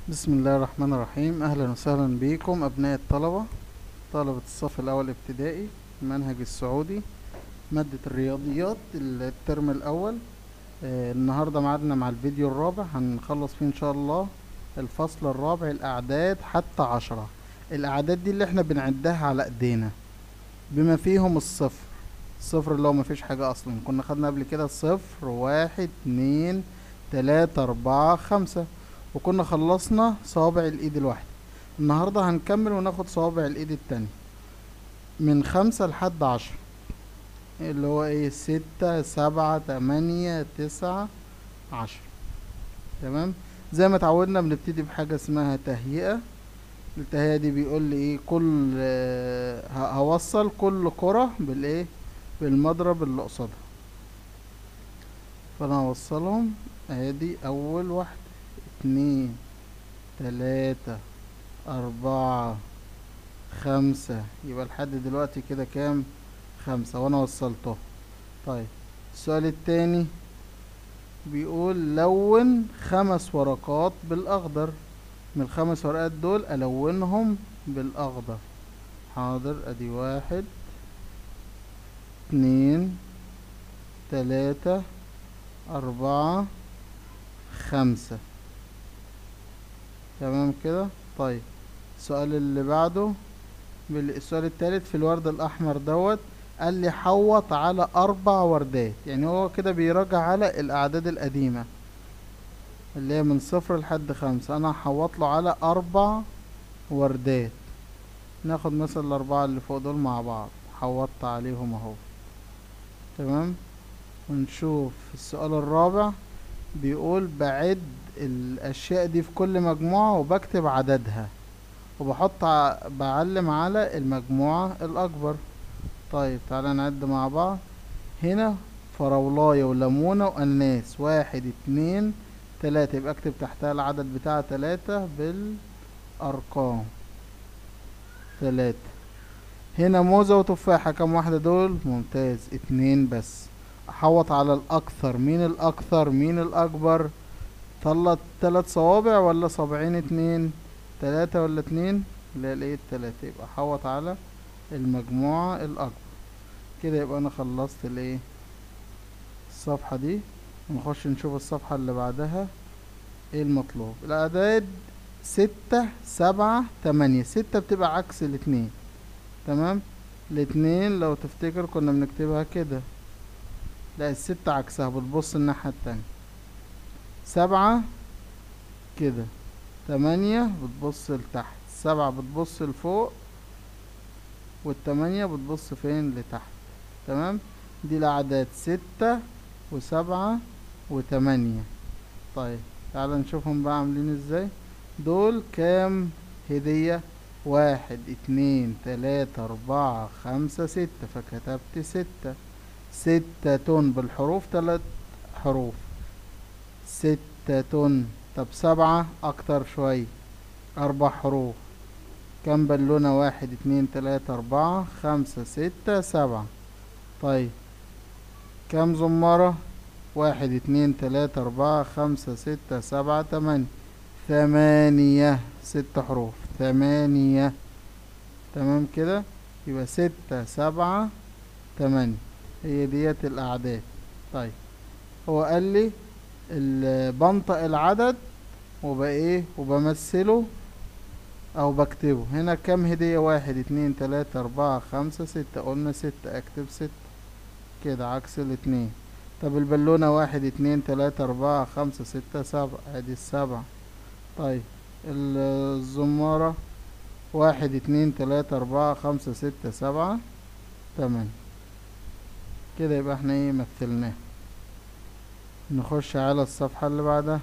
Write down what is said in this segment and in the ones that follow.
بسم الله الرحمن الرحيم اهلا وسهلا بكم ابناء الطلبة طلبة الصف الاول ابتدائي المنهج السعودي مادة الرياضيات الترم الاول آه النهاردة معادنا مع الفيديو الرابع هنخلص فيه ان شاء الله الفصل الرابع الاعداد حتى عشرة الاعداد دي اللي احنا بنعدها على ايدينا بما فيهم الصفر الصفر اللي هو مفيش حاجة اصلا كنا خدنا قبل كده صفر واحد اتنين تلاتة اربعة خمسة وكنا خلصنا صوابع الايد الواحدة النهاردة هنكمل وناخد صوابع الايد التانية من خمسة لحد عشرة اللي هو ايه ستة سبعة تمانية تسعة عشرة تمام زي ما اتعودنا بنبتدي بحاجة اسمها تهيئة التهيئة دي بيقول لي ايه كل آه، ه- هوصل كل كرة بالايه بالمضرب اللي قصادها فانا هوصلهم ادي اول واحدة اتنين تلاتة أربعة خمسة يبقى لحد دلوقتي كده كام خمسة وأنا وصلته طيب السؤال التاني بيقول لون خمس ورقات بالأخضر من الخمس ورقات دول ألونهم بالأخضر حاضر أدي واحد اتنين تلاتة أربعة خمسة تمام كده طيب السؤال اللي بعده بال- السؤال التالت في الورد الأحمر دوت قال لي حوط على أربع وردات يعني هو كده بيراجع على الأعداد القديمة اللي هي من صفر لحد خمسة أنا هحوط له على أربع وردات ناخد مثلا الأربعة اللي فوق دول مع بعض حوطت عليهم أهو تمام ونشوف السؤال الرابع بيقول بعد الأشياء دي في كل مجموعة وبكتب عددها وبحط ع- بعلم على المجموعة الأكبر طيب تعالى نعد مع بعض هنا فراولاية وليمونة وأناناس واحد اتنين تلاتة يبقى اكتب تحتها العدد بتاع تلاتة بالأرقام تلاتة هنا موزة وتفاحة كم واحدة دول ممتاز اتنين بس احوط على الاكثر مين الاكثر مين الاكبر طلع تلات صوابع ولا صابعين اتنين تلاتة ولا اتنين لا لقيت تلاتة يبقى احوط على المجموعة الاكبر كده يبقى انا خلصت الايه الصفحة دي ونخش نشوف الصفحة اللي بعدها ايه المطلوب الاعداد ستة سبعة تمانية ستة بتبقى عكس الاتنين تمام الاتنين لو تفتكر كنا بنكتبها كده لا الستة عكسها بتبص الناحية التانية سبعة كده تمانية بتبص لتحت سبعة بتبص لفوق والتمانية بتبص فين لتحت تمام دي الأعداد ستة وسبعة وتمانية طيب تعال نشوفهم بقى عاملين ازاي دول كام هدية واحد اتنين تلاتة أربعة خمسة ستة فكتبت ستة ستة بالحروف تلات حروف ستة طب سبعة أكتر شوية أربع حروف كم بالونة واحد اتنين تلاتة أربعة خمسة ستة سبعة طيب كم زمارة واحد اتنين تلاتة أربعة خمسة ستة سبعة تمانية ثمانية ست حروف ثمانية تمام كده يبقى ستة سبعة تمانية هي ديت الأعداد طيب هو قال لي ال- بنطق العدد وبقى ايه وبمثله او بكتبه هنا كم هدية واحد اتنين تلاتة اربعة خمسة ستة قلنا ستة اكتب ستة كده عكس الاتنين طب البالونة واحد اتنين تلاتة اربعة خمسة ستة سبعة ادي السبعة طيب ال- الزمارة واحد اتنين تلاتة اربعة خمسة ستة سبعة تمانية كده يبقى احنا ايه مثلناه نخش على الصفحة اللي بعدها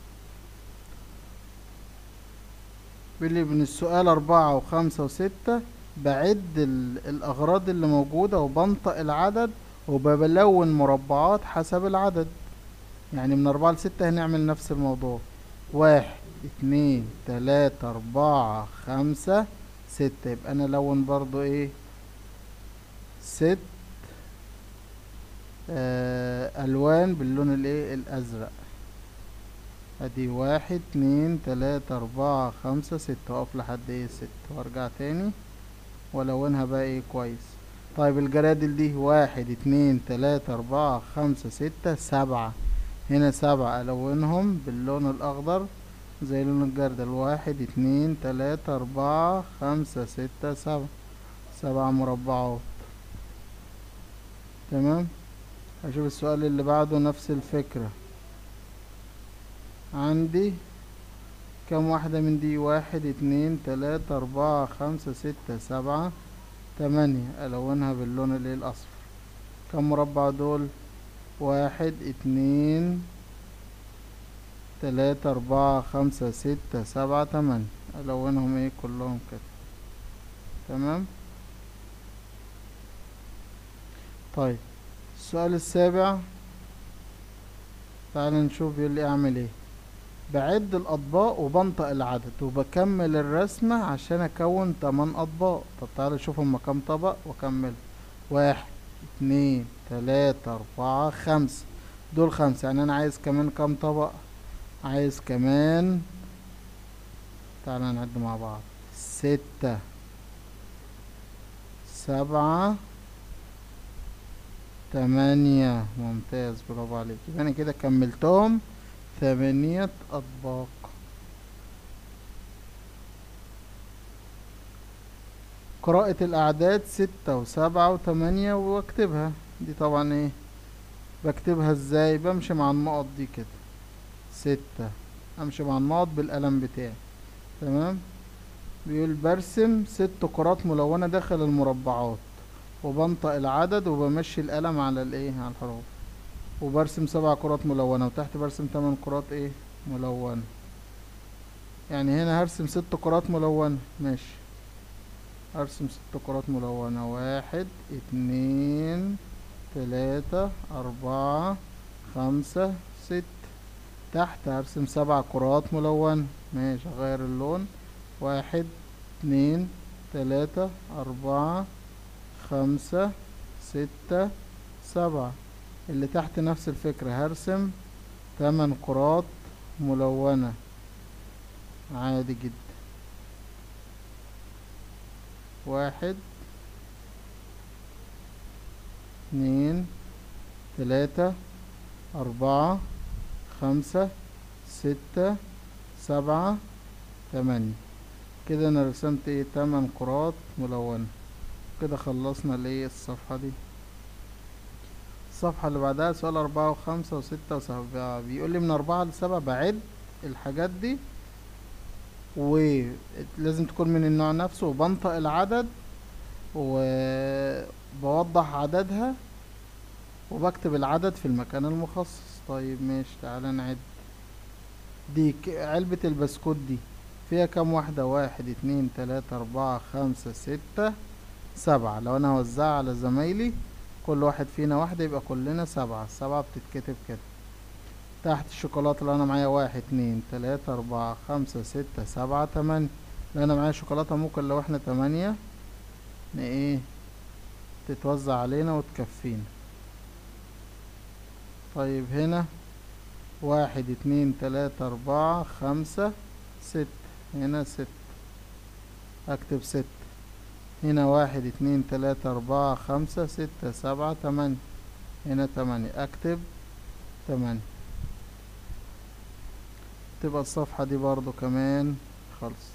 بيقولي من السؤال أربعة وخمسة وستة بعد ال- الأغراض اللي موجودة وبنطق العدد وبلون مربعات حسب العدد يعني من أربعة لستة هنعمل نفس الموضوع واحد اتنين تلاتة أربعة خمسة ستة يبقى أنا لون برضو ايه ست آه، الوان باللون الايه الازرق ادي واحد اتنين تلاتة اربعة خمسة ستة واقف لحد ايه ستة وارجع تاني والونها بقى ايه كويس طيب الجرادل دي واحد اتنين تلاتة اربعة خمسة ستة سبعة هنا سبعة الونهم باللون الاخضر زي لون الجردل واحد اتنين تلاتة اربعة خمسة ستة سبعة سبع مربعات تمام هشوف السؤال اللي بعده نفس الفكرة عندي كم واحدة من دي واحد اتنين تلاتة اربعة خمسة ستة سبعة تمانية الونها باللون اللي الاصفر كم مربع دول واحد اتنين تلاتة اربعة خمسة ستة سبعة تمانية الونهم ايه كلهم كده تمام طيب السؤال السابع تعال نشوف بيقول لي اعمل ايه بعد الاطباق وبنطق العدد وبكمل الرسمة عشان اكون تمن اطباق طب تعال نشوف هما كام طبق واكمل واحد اتنين تلاتة اربعة خمسة دول خمسة يعني انا عايز كمان كام طبق عايز كمان تعال نعد مع بعض ستة سبعة تمانية ممتاز برافو عليك يبقى انا كده كملتهم ثمانية اطباق قراءة الاعداد ستة وسبعة وتمانية واكتبها دي طبعا ايه بكتبها ازاي بمشي مع النقط دي كده ستة امشي مع النقط بالقلم بتاعي تمام بيقول برسم ست كرات ملونة داخل المربعات وبنطق العدد وبمشي القلم على الايه على الحروف وبرسم سبع كرات ملونة وتحت برسم تمن كرات ايه ملونة يعني هنا هرسم ست كرات ملونة ماشي هرسم ست كرات ملونة واحد اتنين تلاتة اربعة خمسة ست تحت هرسم سبع كرات ملونة ماشي اغير اللون واحد اتنين تلاتة اربعة خمسة ستة سبعة اللي تحت نفس الفكرة هرسم تمن كرات ملونة عادي جدا واحد اتنين تلاتة أربعة خمسة ستة سبعة تمانية كده أنا رسمت ايه تمن كرات ملونة كده خلصنا الايه الصفحة دي الصفحة اللي بعدها سؤال أربعة وخمسة وستة وسبعة بيقول لي من أربعة لسبعة بعد الحاجات دي ولازم تكون من النوع نفسه وبنطق العدد وبوضح عددها وبكتب العدد في المكان المخصص طيب ماشي تعالى نعد دي علبة البسكوت دي فيها كام واحدة واحد اتنين تلاتة أربعة خمسة ستة سبعة لو أنا هوزعها على زمايلي كل واحد فينا واحدة يبقى كلنا سبعة السبعة بتتكتب كده تحت الشوكولاتة لو أنا معايا واحد اتنين تلاتة أربعة خمسة ستة سبعة تمانية لو أنا معايا شوكولاتة ممكن لو احنا تمانية ايه تتوزع علينا وتكفينا طيب هنا واحد اتنين تلاتة أربعة خمسة ستة هنا ستة أكتب ستة هنا واحد اتنين تلاتة أربعة خمسة ستة سبعة تمانية هنا تمانية أكتب تمانية تبقى الصفحة دي برضو كمان خلص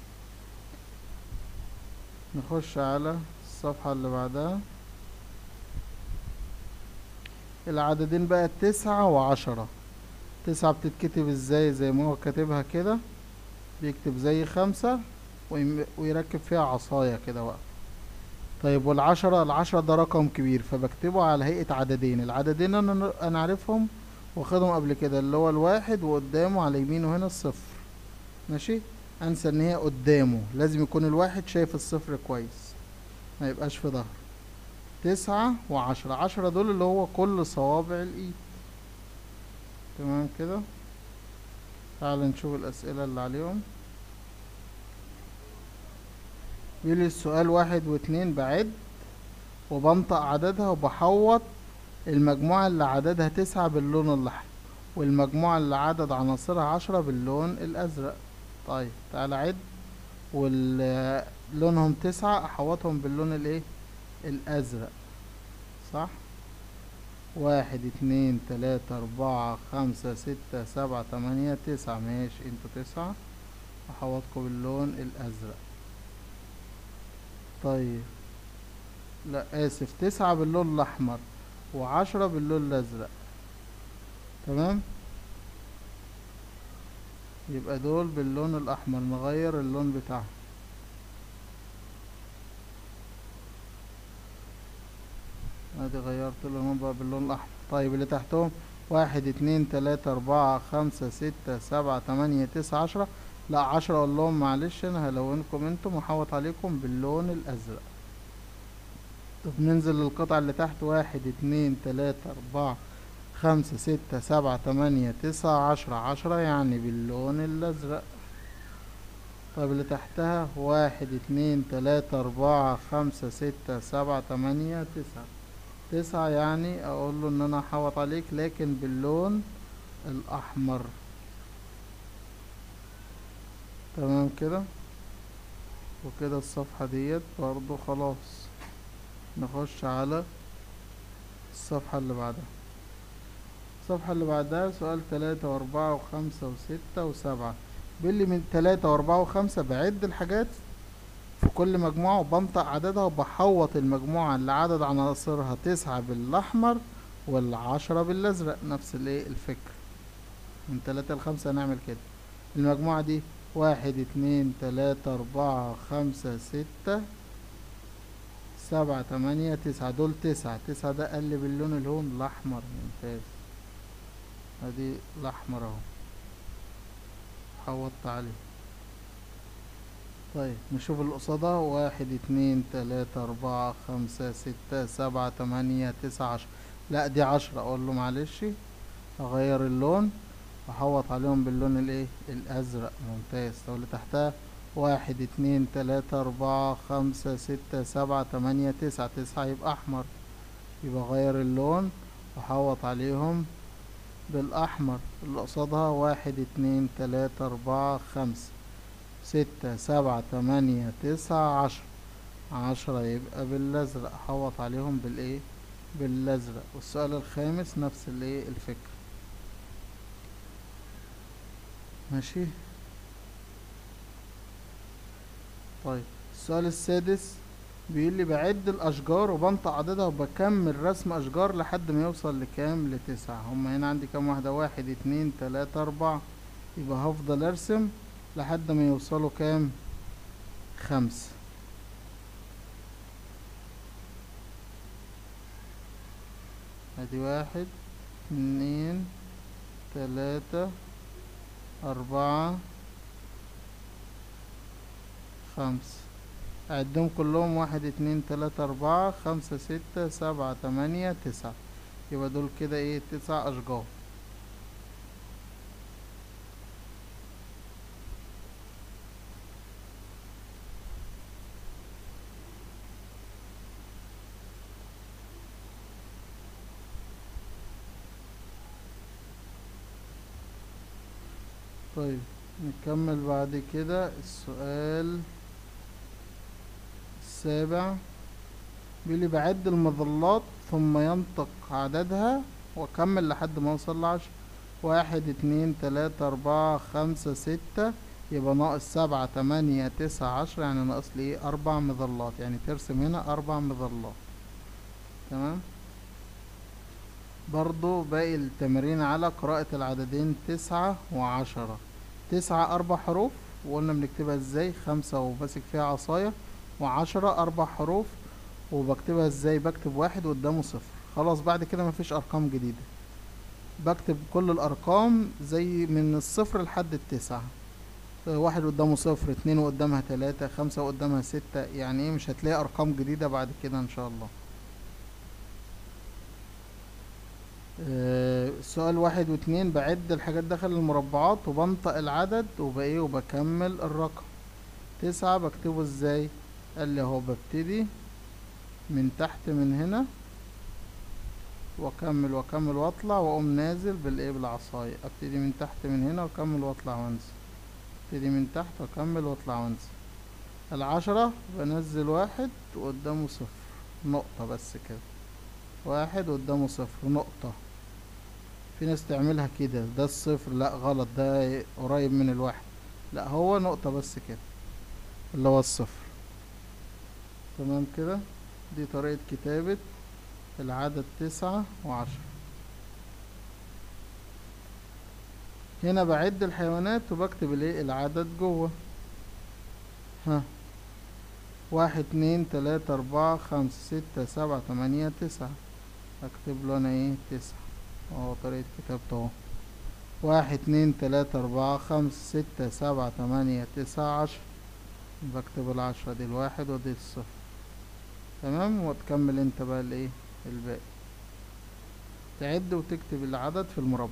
نخش على الصفحة اللي بعدها العددين بقى تسعة وعشرة تسعة بتتكتب ازاي زي ما هو كاتبها كده بيكتب زي خمسة ويركب فيها عصاية كده واقفة طيب والعشرة العشرة ده رقم كبير فبكتبه على هيئة عددين العددين انا انا عارفهم واخدهم قبل كده اللي هو الواحد وقدامه على يمينه هنا الصفر ماشي انسى ان هي قدامه لازم يكون الواحد شايف الصفر كويس ما يبقاش في ظهره تسعة وعشرة عشرة دول اللي هو كل صوابع الايد تمام كده تعال نشوف الاسئلة اللي عليهم بيقول السؤال واحد واتنين بعد وبنطق عددها وبحوط المجموعة اللي عددها تسعة باللون الأحمر والمجموعة اللي عدد عناصرها عشرة باللون الأزرق طيب تعالى عد ولونهم تسعة أحوطهم باللون الإيه الأزرق صح واحد اتنين تلاتة أربعة خمسة ستة سبعة تمانية تسعة ماشي انتوا تسعة أحوطكم باللون الأزرق طيب لا آسف تسعة باللون الأحمر وعشرة باللون الأزرق تمام يبقى دول باللون الأحمر نغير اللون بتاعهم ادي غيرت اللون بقى باللون الأحمر طيب اللي تحتهم واحد اتنين تلاتة أربعة خمسة ستة سبعة تمانية تسعة عشرة لا عشرة اقول لهم معلش انا هلونكم انتم وحوط عليكم باللون الازرق طب ننزل للقطعة اللي تحت واحد اتنين تلاتة اربعة خمسة ستة سبعة تمانية تسعة عشرة عشرة يعني باللون الازرق طب اللي تحتها واحد اتنين تلاتة اربعة خمسة ستة سبعة تمانية تسعة تسعة يعني اقول له ان انا احوط عليك لكن باللون الاحمر تمام كده وكده الصفحة ديت برضو خلاص نخش على الصفحة اللي بعدها الصفحة اللي بعدها سؤال تلاتة واربعة وخمسة وستة وسبعة بيقول لي من تلاتة واربعة وخمسة بعد الحاجات في كل مجموعة وبنطق عددها وبحوط المجموعة اللي عدد عناصرها تسعة بالأحمر والعشرة بالأزرق نفس الايه الفكرة من تلاتة لخمسة هنعمل كده المجموعة دي واحد اتنين تلاتة أربعة خمسة ستة سبعة تمانية تسعة دول تسعة تسعة ده قلب اللون الهون الأحمر ممتاز ادي الأحمر اهو حوضت عليه طيب نشوف اللي قصادها واحد اتنين تلاتة أربعة خمسة ستة سبعة تمانية تسعة عشرة لا دي عشرة أقول له معلش أغير اللون احوط عليهم باللون الايه الازرق ممتاز طب اللي تحتها واحد اتنين تلاتة اربعة خمسة ستة سبعة تمانية تسعة تسعة يبقى احمر يبقى غير اللون واحوط عليهم بالاحمر اللي قصادها واحد اتنين تلاتة اربعة خمسة ستة سبعة تمانية تسعة عشرة عشرة يبقى بالازرق احوط عليهم بالايه بالازرق والسؤال الخامس نفس الايه الفكرة ماشي طيب السؤال السادس بيقول لي بعد الاشجار وبنطق عددها وبكمل رسم اشجار لحد ما يوصل لكام لتسعة هما هنا عندي كام واحدة واحد اتنين تلاتة اربعة يبقى هفضل ارسم لحد ما يوصلوا كام خمسة ادي واحد اتنين تلاتة أربعة خمسة أعدهم كلهم واحد اتنين تلاتة أربعة خمسة ستة سبعة تمانية تسعة يبقى دول كده ايه تسع أشجار طيب نكمل بعد كده السؤال السابع بيقولي بعد المظلات ثم ينطق عددها واكمل لحد ما اوصل لعشرة واحد اتنين تلاتة اربعة خمسة ستة يبقى ناقص سبعة تمانية تسعة عشرة يعني ناقص لي ايه اربع مظلات يعني ترسم هنا اربع مظلات تمام برضو باقي التمرين على قراءة العددين تسعة وعشرة تسعة أربع حروف وقلنا بنكتبها ازاي خمسة وماسك فيها عصاية وعشرة أربع حروف وبكتبها ازاي بكتب واحد قدامه صفر خلاص بعد كده مفيش أرقام جديدة بكتب كل الأرقام زي من الصفر لحد التسعة واحد قدامه صفر اتنين وقدامها تلاتة خمسة وقدامها ستة يعني ايه مش هتلاقي أرقام جديدة بعد كده إن شاء الله آه، سؤال واحد واتنين بعد الحاجات داخل المربعات وبنطق العدد وبايه وبكمل الرقم تسعة بكتبه ازاي قال لي اهو ببتدي من تحت من هنا واكمل واكمل واطلع واقوم نازل بالايه بالعصاية ابتدي من تحت من هنا واكمل واطلع وانزل ابتدي من تحت واكمل واطلع وانزل العشرة بنزل واحد وقدامه صفر نقطة بس كده واحد قدامه صفر نقطة في ناس تعملها كده ده الصفر لا غلط ده قريب من الواحد لا هو نقطة بس كده اللي هو الصفر تمام كده دي طريقة كتابة العدد تسعة وعشرة هنا بعد الحيوانات وبكتب الايه العدد جوه ها واحد اتنين تلاتة اربعة خمسة ستة سبعة تمانية تسعة اكتب له انا ايه تسعة اهو طريقة كتابته اهو واحد اتنين تلاتة اربعة خمسة ستة سبعة تمانية تسعة عشرة بكتب العشرة دي الواحد ودي الصفر تمام وتكمل انت بقى الايه الباقي تعد وتكتب العدد في المربع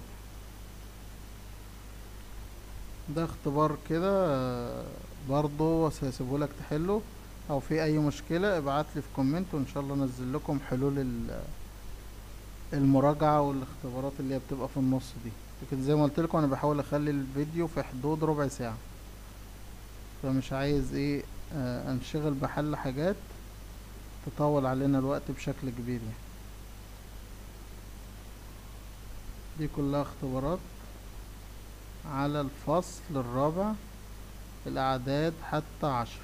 ده اختبار كده آه، برضو هسيبهولك تحله او في اي مشكلة ابعتلي في كومنت وان شاء الله انزل لكم حلول ال- المراجعة والاختبارات اللي هي بتبقى في النص دي لكن زي ما قلت لكم انا بحاول اخلي الفيديو في حدود ربع ساعة فمش عايز ايه آه انشغل بحل حاجات تطول علينا الوقت بشكل كبير يعني دي كلها اختبارات على الفصل الرابع الأعداد حتى عشر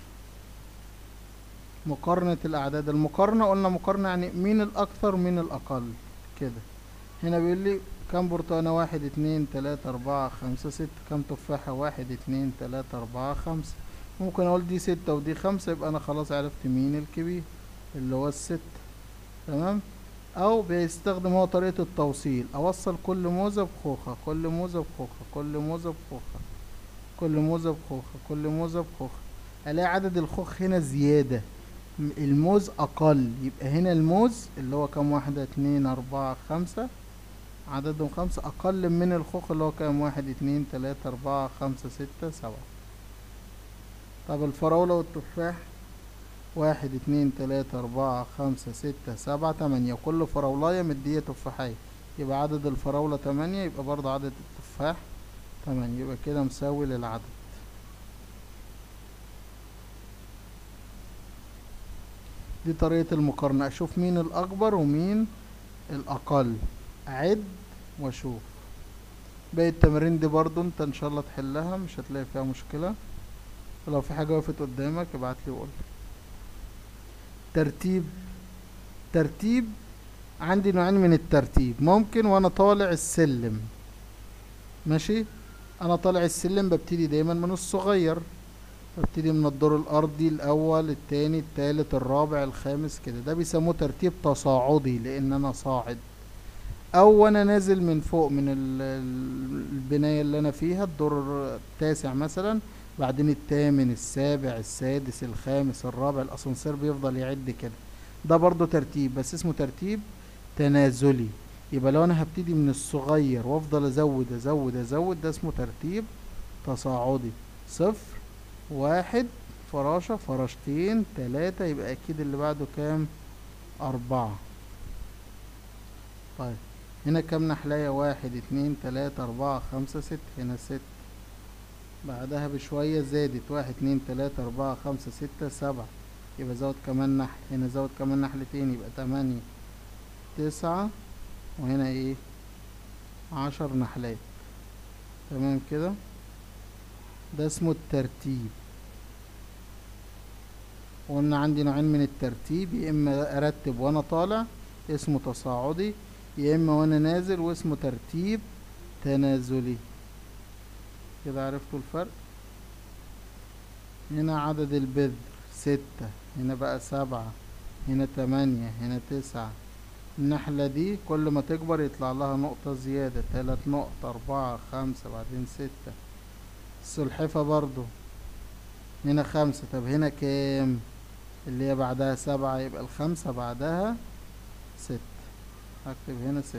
مقارنة الأعداد المقارنة قلنا مقارنة يعني مين الأكثر مين الأقل كده هنا بيقول لي كم برتقانة واحد اتنين تلاتة أربعة خمسة ستة كم تفاحة واحد اتنين تلاتة أربعة خمسة ممكن أقول دي ستة ودي خمسة يبقى أنا خلاص عرفت مين الكبير اللي هو الستة تمام أو بيستخدم هو طريقة التوصيل أوصل كل موزة بخوخة كل موزة بخوخة كل موزة بخوخة كل موزة بخوخة كل موزة بخوخة ألاقي عدد الخوخ هنا زيادة م- الموز أقل يبقى هنا الموز اللي هو كام واحدة اتنين أربعة خمسة عددهم خمسة أقل من الخوخ اللي هو كام واحد اتنين تلاتة أربعة خمسة ستة سبعة طب الفراولة والتفاح واحد اتنين تلاتة أربعة خمسة ستة سبعة تمانية وكل فراولاية مدية تفاحية يبقى عدد الفراولة تمانية يبقى برضه عدد التفاح تمانية يبقى كده مساوي للعدد دي طريقة المقارنة أشوف مين الأكبر ومين الأقل أعد وأشوف باقي التمارين دي برضو انت ان شاء الله تحلها مش هتلاقي فيها مشكلة ولو في حاجة وقفت قدامك ابعتلي وقول ترتيب ترتيب عندي نوعين من الترتيب ممكن وانا طالع السلم ماشي انا طالع السلم ببتدي دايما من الصغير ببتدي من الدور الارضي الاول التاني التالت الرابع الخامس كده ده بيسموه ترتيب تصاعدي لان انا صاعد او وانا نازل من فوق من ال- ال- البناية اللي انا فيها الدور التاسع مثلا بعدين التامن السابع السادس الخامس الرابع الاسانسير بيفضل يعد كده ده برضو ترتيب بس اسمه ترتيب تنازلي يبقى لو انا هبتدي من الصغير وافضل ازود ازود ازود ده اسمه ترتيب تصاعدي صفر واحد فراشة فراشتين تلاتة يبقى اكيد اللي بعده كام اربعة طيب هنا كام نحلية واحد اتنين تلاتة اربعة خمسة ستة هنا ست بعدها بشوية زادت واحد اتنين تلاتة اربعة خمسة ستة سبعة يبقى زود كمان نحل هنا زود كمان نحلتين يبقى تمانية تسعة وهنا ايه عشر نحلات تمام كده ده اسمه الترتيب وقلنا عندي نوعين من الترتيب يا اما ارتب وانا طالع اسمه تصاعدي يا اما وانا نازل واسمه ترتيب تنازلي كده عرفتوا الفرق هنا عدد البذر ستة هنا بقى سبعة هنا تمانية هنا تسعة النحلة دي كل ما تكبر يطلع لها نقطة زيادة تلات نقط أربعة خمسة بعدين ستة السلحفة برضو هنا خمسة طب هنا كام اللي هي بعدها سبعة يبقى الخمسة بعدها ستة هكتب هنا ستة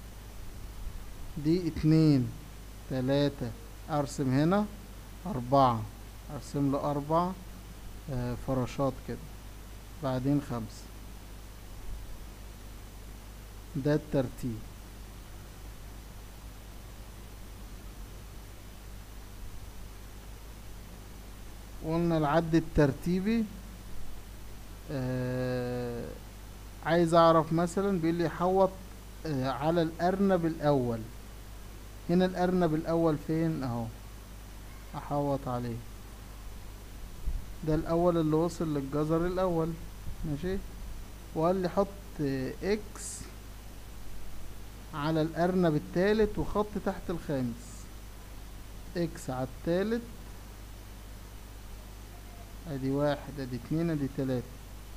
دي اتنين تلاتة ارسم هنا اربعة ارسم له اربع آه، فراشات كده بعدين خمسة ده الترتيب قلنا العد الترتيبي آه عايز اعرف مثلا بيقول لي حوط آه على الارنب الاول هنا الارنب الاول فين اهو احوط عليه ده الاول اللي وصل للجزر الاول ماشي وقال لي حط آه، اكس على الارنب التالت وخط تحت الخامس اكس على التالت ادي واحد ادي اتنين ادي تلاتة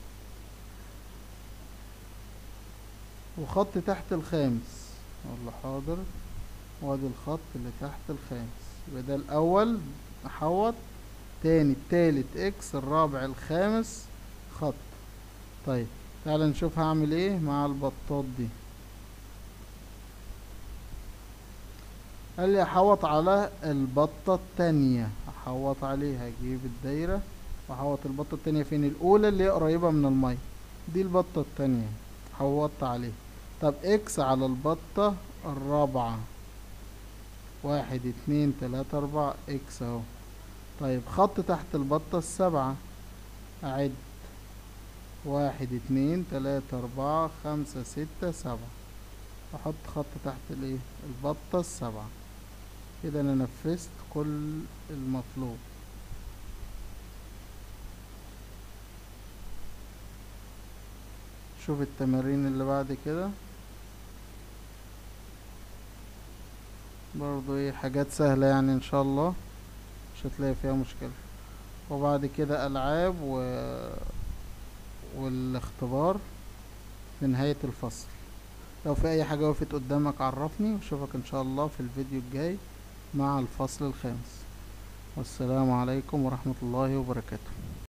وخط تحت الخامس اقول له حاضر وادي الخط اللي تحت الخامس يبقى ده الاول احوط تاني التالت اكس الرابع الخامس خط طيب تعال نشوف هعمل ايه مع البطاط دي قال لي احوط على البطة التانية احوط عليها اجيب الدايرة واحوط البطة التانية فين الاولى اللي هي قريبة من المية دي البطة التانية حوطت عليها طب اكس على البطة الرابعة واحد اتنين تلاتة اربعة اكس اهو طيب خط تحت البطة السبعة اعد واحد اتنين تلاتة اربعة خمسة ستة سبعة احط خط تحت الايه البطة السبعة كده انا نفذت كل المطلوب شوف التمارين اللي بعد كده برضو ايه حاجات سهلة يعني ان شاء الله مش هتلاقي فيها مشكلة وبعد كده العاب و... والاختبار في نهاية الفصل لو في اي حاجة وقفت قدامك عرفني واشوفك ان شاء الله في الفيديو الجاي مع الفصل الخامس والسلام عليكم ورحمة الله وبركاته